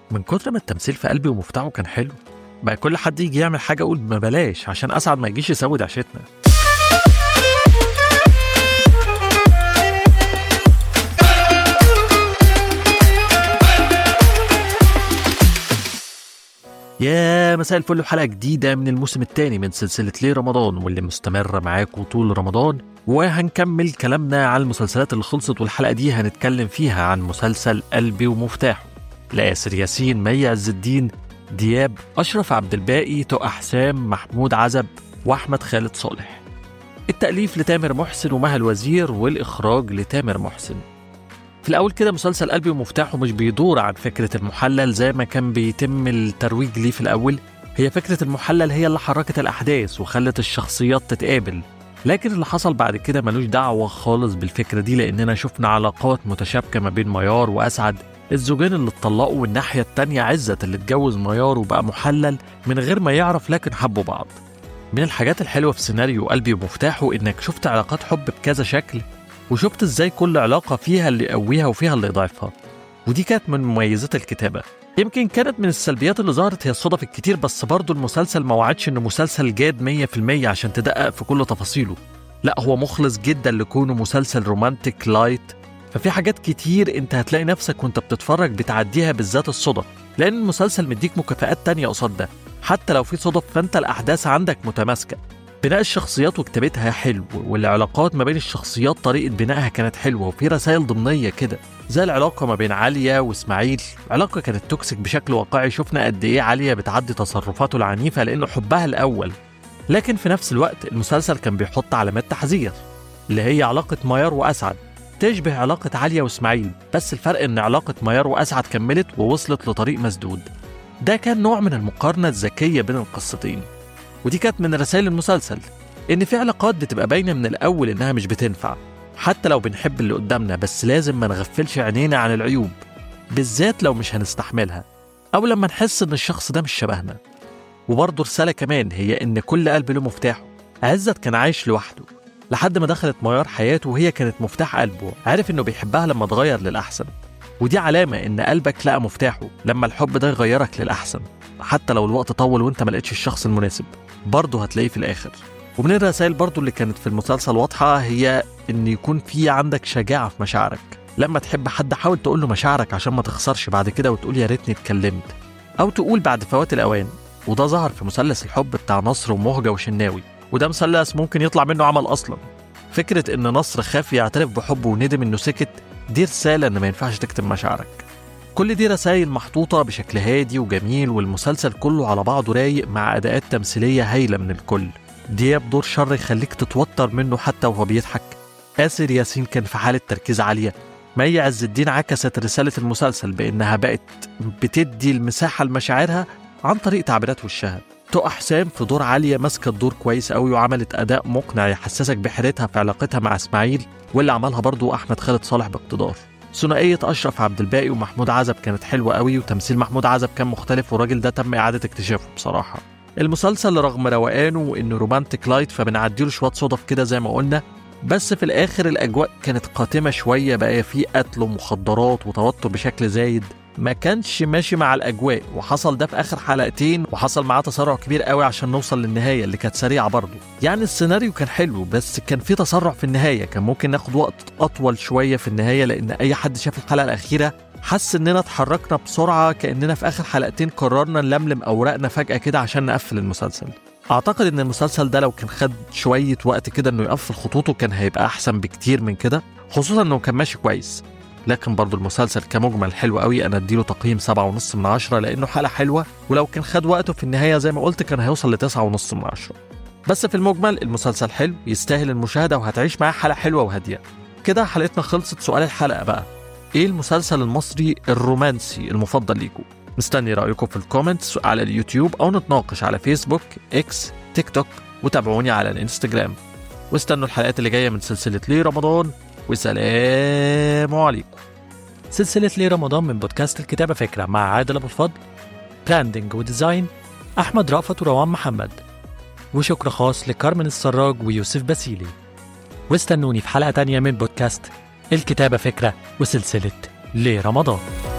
من كتر ما التمثيل في قلبي ومفتاحه كان حلو بقى كل حد يجي يعمل حاجة أقول ما بلاش عشان أسعد ما يجيش يسود عشتنا يا مساء الفل وحلقة جديدة من الموسم الثاني من سلسلة ليه رمضان واللي مستمرة معاكم طول رمضان وهنكمل كلامنا عن المسلسلات اللي خلصت والحلقة دي هنتكلم فيها عن مسلسل قلبي ومفتاحه لآسر ياسين مي عز الدين دياب أشرف عبد الباقي تقى حسام محمود عزب وأحمد خالد صالح التأليف لتامر محسن ومها الوزير والإخراج لتامر محسن في الأول كده مسلسل قلبي ومفتاحه مش بيدور عن فكرة المحلل زي ما كان بيتم الترويج ليه في الأول هي فكرة المحلل هي اللي حركت الأحداث وخلت الشخصيات تتقابل لكن اللي حصل بعد كده ملوش دعوة خالص بالفكرة دي لأننا شفنا علاقات متشابكة ما بين ميار وأسعد الزوجين اللي اتطلقوا والناحية التانية عزت اللي اتجوز ميار وبقى محلل من غير ما يعرف لكن حبوا بعض من الحاجات الحلوة في سيناريو قلبي ومفتاحه إنك شفت علاقات حب بكذا شكل وشفت إزاي كل علاقة فيها اللي يقويها وفيها اللي يضعفها ودي كانت من مميزات الكتابة يمكن كانت من السلبيات اللي ظهرت هي الصدف الكتير بس برضه المسلسل ما وعدش إنه مسلسل جاد 100% عشان تدقق في كل تفاصيله لا هو مخلص جدا لكونه مسلسل رومانتك لايت ففي حاجات كتير انت هتلاقي نفسك وانت بتتفرج بتعديها بالذات الصدف لان المسلسل مديك مكافآت تانية قصاد ده حتى لو في صدف فانت الاحداث عندك متماسكه بناء الشخصيات وكتابتها حلو والعلاقات ما بين الشخصيات طريقه بنائها كانت حلوه وفي رسائل ضمنيه كده زي العلاقه ما بين عاليه واسماعيل علاقه كانت توكسيك بشكل واقعي شفنا قد ايه عاليه بتعدي تصرفاته العنيفه لانه حبها الاول لكن في نفس الوقت المسلسل كان بيحط علامات تحذير اللي هي علاقه ميار واسعد تشبه علاقة عالية وإسماعيل بس الفرق إن علاقة ميار وأسعد كملت ووصلت لطريق مسدود ده كان نوع من المقارنة الذكية بين القصتين ودي كانت من رسائل المسلسل إن في علاقات بتبقى باينة من الأول إنها مش بتنفع حتى لو بنحب اللي قدامنا بس لازم ما نغفلش عينينا عن العيوب بالذات لو مش هنستحملها أو لما نحس إن الشخص ده مش شبهنا وبرضه رسالة كمان هي إن كل قلب له مفتاحه عزت كان عايش لوحده لحد ما دخلت ميار حياته وهي كانت مفتاح قلبه عارف انه بيحبها لما اتغير للاحسن ودي علامة ان قلبك لقى مفتاحه لما الحب ده يغيرك للاحسن حتى لو الوقت طول وانت ما لقيتش الشخص المناسب برضه هتلاقيه في الاخر ومن الرسائل برضه اللي كانت في المسلسل واضحة هي ان يكون في عندك شجاعة في مشاعرك لما تحب حد حاول تقول له مشاعرك عشان ما تخسرش بعد كده وتقول يا ريتني اتكلمت او تقول بعد فوات الاوان وده ظهر في مثلث الحب بتاع نصر ومهجة وشناوي وده مثلث ممكن يطلع منه عمل اصلا فكره ان نصر خاف يعترف بحبه وندم انه سكت دي رساله ان ما ينفعش تكتم مشاعرك كل دي رسائل محطوطة بشكل هادي وجميل والمسلسل كله على بعضه رايق مع أداءات تمثيلية هايلة من الكل دياب دور شر يخليك تتوتر منه حتى وهو بيضحك آسر ياسين كان في حالة تركيز عالية مي عز الدين عكست رسالة المسلسل بإنها بقت بتدي المساحة لمشاعرها عن طريق تعبيرات وشها تقى حسام في دور عالية ماسكة الدور كويس قوي وعملت أداء مقنع يحسسك بحيرتها في علاقتها مع إسماعيل واللي عملها برضو أحمد خالد صالح باقتدار ثنائية أشرف عبد الباقي ومحمود عزب كانت حلوة قوي وتمثيل محمود عزب كان مختلف والراجل ده تم إعادة اكتشافه بصراحة المسلسل رغم روقانه وإنه رومانتك لايت فبنعديله شوية صدف كده زي ما قلنا بس في الآخر الأجواء كانت قاتمة شوية بقى فيه قتل ومخدرات وتوتر بشكل زايد ما كانش ماشي مع الاجواء وحصل ده في اخر حلقتين وحصل معاه تسرع كبير قوي عشان نوصل للنهايه اللي كانت سريعه برضه يعني السيناريو كان حلو بس كان في تسرع في النهايه كان ممكن ناخد وقت اطول شويه في النهايه لان اي حد شاف الحلقه الاخيره حس اننا اتحركنا بسرعه كاننا في اخر حلقتين قررنا نلملم اوراقنا فجاه كده عشان نقفل المسلسل اعتقد ان المسلسل ده لو كان خد شويه وقت كده انه يقفل خطوطه كان هيبقى احسن بكتير من كده خصوصا انه كان ماشي كويس لكن برضو المسلسل كمجمل حلو قوي انا اديله تقييم سبعة ونص من عشرة لانه حلقة حلوة ولو كان خد وقته في النهاية زي ما قلت كان هيوصل لتسعة ونص من عشرة بس في المجمل المسلسل حلو يستاهل المشاهدة وهتعيش معاه حلقة حلوة وهادية كده حلقتنا خلصت سؤال الحلقة بقى ايه المسلسل المصري الرومانسي المفضل ليكم مستني رأيكم في الكومنتس على اليوتيوب أو نتناقش على فيسبوك إكس تيك توك وتابعوني على الانستجرام واستنوا الحلقات اللي جاية من سلسلة ليه رمضان وسلام عليكم سلسلة ليه رمضان من بودكاست الكتابة فكرة مع عادل أبو الفضل براندنج وديزاين أحمد رأفت وروان محمد وشكر خاص لكارمن السراج ويوسف باسيلي واستنوني في حلقة تانية من بودكاست الكتابة فكرة وسلسلة ليه رمضان